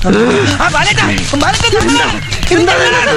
ആ, ബാലേട്ടാ, ബാലേട്ടാ, എന്താ?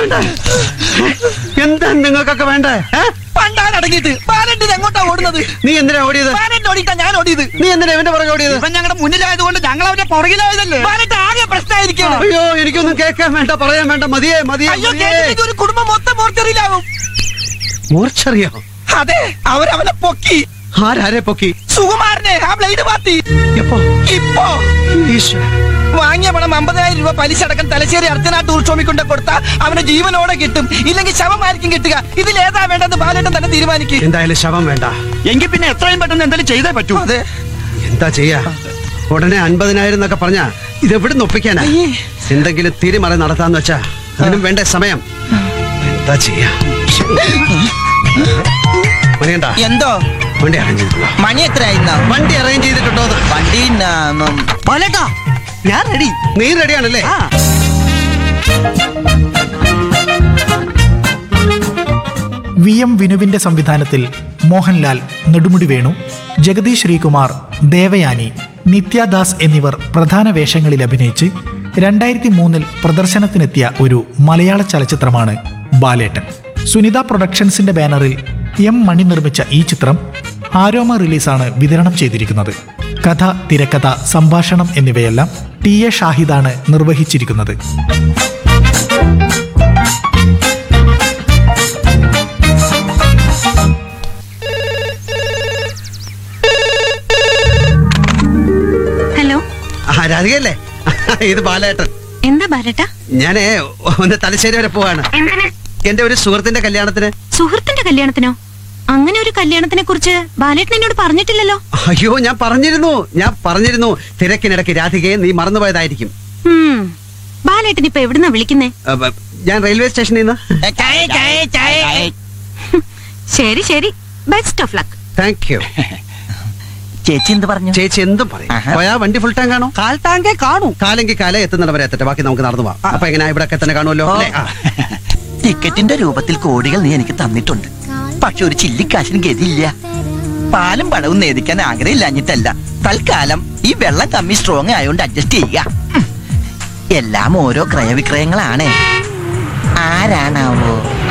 എന്താ നിങ്ങൾക്കൊക്കെ വേണ്ടേ ഏ? പണ്ടാണ് അടങ്ങിയിട്ട് ബാലറ്റിന് എങ്ങോട്ടാ ഓടുന്നത് നീ എന്തിനാ ഓടിയത് ബാലറ്റ് ഓടിയിട്ടാ ഞാൻ ഓടിയത് നീ എന്തിനാ ഇവന്റെ പുറകെ ഓടിയത് ഇവൻ ഞങ്ങളുടെ മുന്നിലായതുകൊണ്ട് ഞങ്ങൾ അവന്റെ പുറകിലായതല്ലേ ബാലറ്റ് ആകെ പ്രശ്നമായിരിക്കണം അയ്യോ എനിക്കൊന്നും കേൾക്കാൻ വേണ്ട പറയാൻ വേണ്ട മതിയേ മതിയേ അയ്യോ മതിയേ. കേട്ടിട്ട് ഒരു കുടുംബം മൊത്തം മോർച്ചറിയിലാവും മൂർച്ചറിയോ അതെ അവരവനെ പൊക്കി ആരാരെ പൊക്കി സുകുമാരനെ ആ ബ്ലേഡ് പാത്തി എപ്പോ ഇപ്പോ ഈശ്വര വാങ്ങിയ പണം അമ്പതിനായിരം രൂപ പലിശ അടക്കം തലശ്ശേരി അർച്ചന ടൂർ ഷോമിൽ കൊണ്ട് കൊടുത്താൽ അവന് ജീവനോടെ കിട്ടും ഇല്ലെങ്കിൽ ശവമായിരിക്കും കിട്ടുക ഇതിൽ ഏതാ വേണ്ടത് ബാലേട്ടൻ തന്നെ തീരുമാനിക്കും എന്തായാലും ശവം വേണ്ട എങ്കിൽ പിന്നെ എത്രയും പെട്ടെന്ന് എന്തെങ്കിലും ചെയ്തേ പറ്റൂ അതെ എന്താ ചെയ്യാ ഉടനെ അൻപതിനായിരം എന്നൊക്കെ പറഞ്ഞ ഇത് എവിടുന്ന് ഒപ്പിക്കാനാ അയ്യേ. എന്തെങ്കിലും തിരിമറി നടത്താന്ന് വെച്ചാ അതിനും വേണ്ട സമയം എന്താ ചെയ്യാ മണിയണ്ട എന്തോ വണ്ടി അറേഞ്ച് ചെയ്തിട്ടുണ്ടോ മണി എത്രയായിരുന്ന വണ്ടി അറേഞ്ച് ചെയ്തിട്ടുണ്ടോ എന്ന്? വണ്ടി ബാലേട്ടാ ഞാൻ റെഡി നീ റെഡിയാണല്ലേ വി എം വിനുവിന്റെ സംവിധാനത്തിൽ മോഹൻലാൽ നെടുമുടി വേണു ജഗദീഷ് ശ്രീകുമാർ ദേവയാനി നിത്യദാസ് എന്നിവർ പ്രധാന വേഷങ്ങളിൽ അഭിനയിച്ച് രണ്ടായിരത്തി മൂന്നിൽ പ്രദർശനത്തിനെത്തിയ ഒരു മലയാള ചലച്ചിത്രമാണ് ബാലേട്ടൻ സുനിത പ്രൊഡക്ഷൻസിന്റെ ബാനറിൽ എം മണി നിർമ്മിച്ച ഈ ചിത്രം ആരോമ റിലീസാണ് വിതരണം ചെയ്തിരിക്കുന്നത് കഥ തിരക്കഥ സംഭാഷണം എന്നിവയെല്ലാം ടി എ ഷാഹിദാണ് നിർവഹിച്ചിരിക്കുന്നത് ഹലോ ആ രാധികയല്ലേ ഇത് ബാലേട്ടൻ എന്താ ബാലട്ട ഞാനേ ഒന്ന് തലശ്ശേരി വരെ പോവാണ് എന്തിന് എന്റെ ഒരു സുഹൃത്തിന്റെ കല്യാണത്തിന് സുഹൃത്തിന്റെ കല്യാണത്തിനോ അങ്ങനെ ഒരു കല്യാണത്തിനെ കുറിച്ച് ബാലേട്ടൻ എന്നോട് പറഞ്ഞിട്ടില്ലല്ലോ അയ്യോ ഞാൻ പറഞ്ഞിരുന്നു ഞാൻ പറഞ്ഞിരുന്നു തിരക്കിനിടയ്ക്ക് രാധികയെ നീ മറന്നുപോയതായിരിക്കും ഉം. ബാലേട്ടൻ ഇപ്പൊ എവിടുന്നാ വിളിക്കുന്നേ അപ്പൊ ഞാൻ റെയിൽവേ സ്റ്റേഷനിൽ നിന്ന് ചായ ചായ ചായ ശരി ശരി best of luck thank you ചേച്ചി എന്ത് പറഞ്ഞു ചേച്ചി എന്തും പറയും ആഹാ. പോയാ വണ്ടി ഫുൾ ടൈം കാണോ കാൽ ടാങ്കേ കാണൂ കാലെങ്കിൽ കാലം എത്തുന്നിടം വരെ എത്തട്ടെ ബാക്കി നമുക്ക് നടന്നു പോവാം അപ്പൊ എങ്ങനെ ഇവിടെ തന്നെ കാണുമല്ലോ അല്ലേ? ആ. ടിക്കറ്റിന്റെ രൂപത്തിൽ കോടികൾ നീ എനിക്ക് തന്നിട്ടുണ്ട് പക്ഷെ ഒരു ചില്ലിക്കാശിന് ഗതിയില്ല പാലും പഴവും നേദിക്കാൻ ആഗ്രഹമില്ലാഞ്ഞിട്ടല്ല തൽക്കാലം ഈ വെള്ളം കമ്മി സ്ട്രോങ് ആയതുകൊണ്ട് അഡ്ജസ്റ്റ് ചെയ്യുക ഉം. എല്ലാം ഓരോ ക്രയവിക്രയങ്ങളാണ് ആരാണാവോ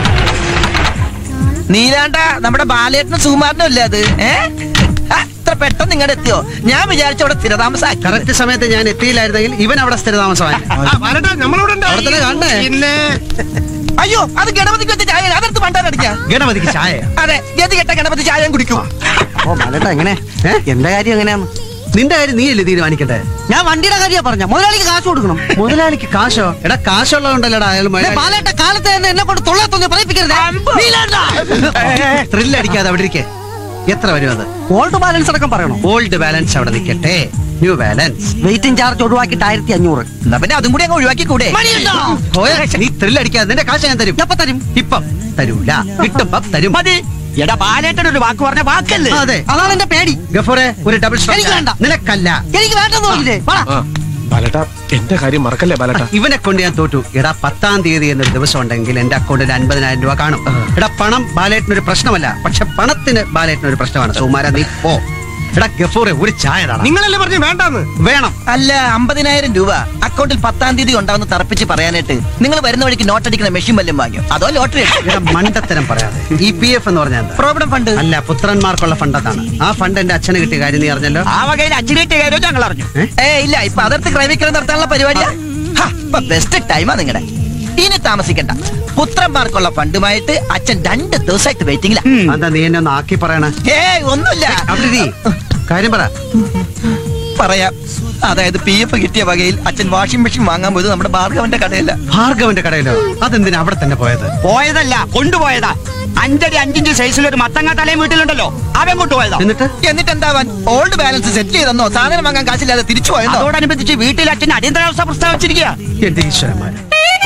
നീലാണ്ട നമ്മുടെ ബാലേട്ടനും സുകുമാരനും അല്ലേ അത് ഏ ആ, ഇത്ര പെട്ടെന്ന് നിങ്ങളുടെ എത്തിയോ ഞാൻ വിചാരിച്ച അവിടെ സ്ഥിരതാമസാക്കി കറക്റ്റ് സമയത്ത് ഞാൻ എത്തിയില്ലായിരുന്നെങ്കിൽ ഇവൻ അവിടെ സ്ഥിരതാമസമായി അവിടെ തന്നെ കാണണേ അയ്യോ അത് ഗണപതിക്ക് വെച്ച ചായ അതെടുത്ത് പണ്ടാരടിക്കാം ഗണപതിക്ക് ചായ അതെ ഗതി കെട്ട ഗണപതി ചായ കുടിക്കും ഓ ബാലേട്ടാ എങ്ങനെ ഏ? എന്റെ കാര്യം എങ്ങനെയാന്ന് നിന്റെ കാര്യം നീയല്ലേ തീരുമാനിക്കട്ടെ ഞാൻ വണ്ടിയുടെ കാര്യ പറഞ്ഞ മുതലാളിക്ക് കാശ് കൊടുക്കണം മുതലാളിക്ക് കാശോ എടാ കാശുള്ളതുകൊണ്ടല്ലടാ അയാൾ ബാലേട്ട കാലത്ത് തന്നെ എന്നെ കൊണ്ട് തൊള്ളത്തൊന്ന് പറയിപ്പിക്കരുത് ത്രില്ല് അടിക്കാതെ അവിടെ ഇരിക്കേ എത്ര വരും അത് ഓൾഡ് ബാലൻസ് അടക്കം പറയണം ഓൾഡ് ബാലൻസ് അവിടെ നിൽക്കട്ടെ ന്യൂ ബാലൻസ് വെയിറ്റിംഗ് ചാർജ് ഒഴിവാക്കിയിട്ട് ആയിരത്തി അഞ്ഞൂറ് എന്നാ പിന്നെ അതും കൂടി അങ്ങ് ഒഴിവാക്കി കൂടെ നീ ത്രില്ല് അടിക്കാതെ നിന്റെ കാശ് ഞാൻ തരും എപ്പ തരും ഇപ്പം തരൂല കിട്ടുമ്പം തരും മതി എടാ ബാലേട്ടൻ ഒരു വാക്ക് പറഞ്ഞ വാക്കല്ലേ അതെ അതാണ് എന്റെ പേടി ഗഫൂറെ ഒരു ഡബിൾ എനിക്ക് വേണ്ട. നിനക്കല്ല എനിക്ക് വേണ്ടെന്ന് പറഞ്ഞില്ലേ വാ. ബാലട്ട എന്റെ കാര്യം മറക്കല്ലേ ബാലട്ട ഇവനെ കൊണ്ട് ഞാൻ തോറ്റു എടാ പത്താം തീയതി എന്നൊരു ദിവസം ഉണ്ടെങ്കിൽ എന്റെ അക്കൗണ്ടിൽ അൻപതിനായിരം രൂപ കാണും എടാ പണം ബാലേട്ടിനൊരു പ്രശ്നമല്ല പക്ഷെ പണത്തിന് ബാലേട്ടിനൊരു പ്രശ്നമാണ് സുമാര നീ പോ എടാ ഗഫൂറെ ഒരു ചായ താടാ. നിങ്ങളല്ലേ പറഞ്ഞു വേണ്ടാന്ന് വേണം അല്ല അമ്പതിനായിരം രൂപ അക്കൗണ്ടിൽ പത്താം തീയതി ഉണ്ടാവുന്ന തറപ്പിച്ച് പറയാനായിട്ട് നിങ്ങൾ വരുന്ന വഴിക്ക് നോട്ട് അടിക്കുന്ന മെഷീൻ വല്ലതും വാങ്ങിയോ അതോ ലോട്ടറി എടാ മണ്ടത്തരം പറയാതെ ഇ പി എഫ് എന്ന് പറഞ്ഞാൽ എന്താ പ്രോബ്ലം ഫണ്ട് അല്ല പുത്രന്മാർക്കുള്ള ഫണ്ട് അതാണ് ആ ഫണ്ട് എന്റെ അച്ഛന് കിട്ടിയ കാര്യം നീ അറിഞ്ഞല്ലോ ആ വകയിൽ അച്ഛനേറ്റ കാര്യം ഞങ്ങൾ അറിഞ്ഞു ഏ ഇല്ല ഇപ്പൊ അതിർത്ത് ക്രയവിക്രയം നടത്താനുള്ള പരിപാടിയാ ബെസ്റ്റ് ടൈമാ നിങ്ങളുടെ ഇനി താമസിക്കണ്ട പുത്രന്മാർക്കുള്ള ഫണ്ടുമായിട്ട് അച്ഛൻ രണ്ട് ദിവസമായിട്ട് വെയിറ്റിംഗില എന്താ നീ എന്നെ ഒന്ന് ആക്കി പറയണ ഏ ഒന്നുമില്ല അവിടെ ഇരി. കാര്യം പറ പറയാം അതായത് പി എഫ് കിട്ടിയ വകയിൽ അച്ഛൻ വാഷിംഗ് മെഷീൻ വാങ്ങാൻ പോയത് നമ്മുടെ ഭാർഗവന്റെ കടയല്ല ഭാർഗവന്റെ കടയിലോ അതെന്തിനാ അവിടെ തന്നെ പോയത് പോയതല്ല കൊണ്ടുപോയതാ അഞ്ചടി അഞ്ചിഞ്ച് സൈസിൽ ഒരു മത്തങ്ങ തലയും വീട്ടിലുണ്ടല്ലോ അവൻ കൊണ്ടുപോയതാ എന്നിട്ട് എന്നിട്ട് എന്താവാൻ ഓൾഡ് ബാലൻസ് സെറ്റ് ചെയ്തെന്നോ സാധനം വാങ്ങാൻ കാശില്ലാതെ തിരിച്ചു പോയെന്നോ അതോടനുബന്ധിച്ച് വീട്ടിൽ അച്ഛൻ അടിയന്തരാവസ്ഥ പ്രസ്താവിച്ചിരിക്കുക എന്റെ ഈശ്വരന്മാര്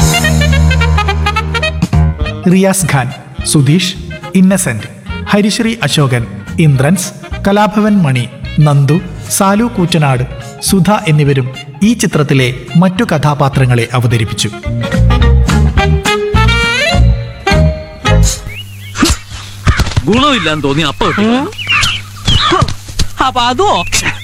റിയാസ് ഖാൻ സുധീഷ് ഇന്നസെന്റ് ഹരിശ്രീ അശോകൻ ഇന്ദ്രൻസ് കലാഭവൻ മണി നന്ദു സാലു കൂറ്റനാട് സുധ എന്നിവരും ഈ ചിത്രത്തിലെ മറ്റു കഥാപാത്രങ്ങളെ അവതരിപ്പിച്ചു ഗുണമില്ലാന്ന് തോന്നി അപ്പൊ അപ്പൊ അതോ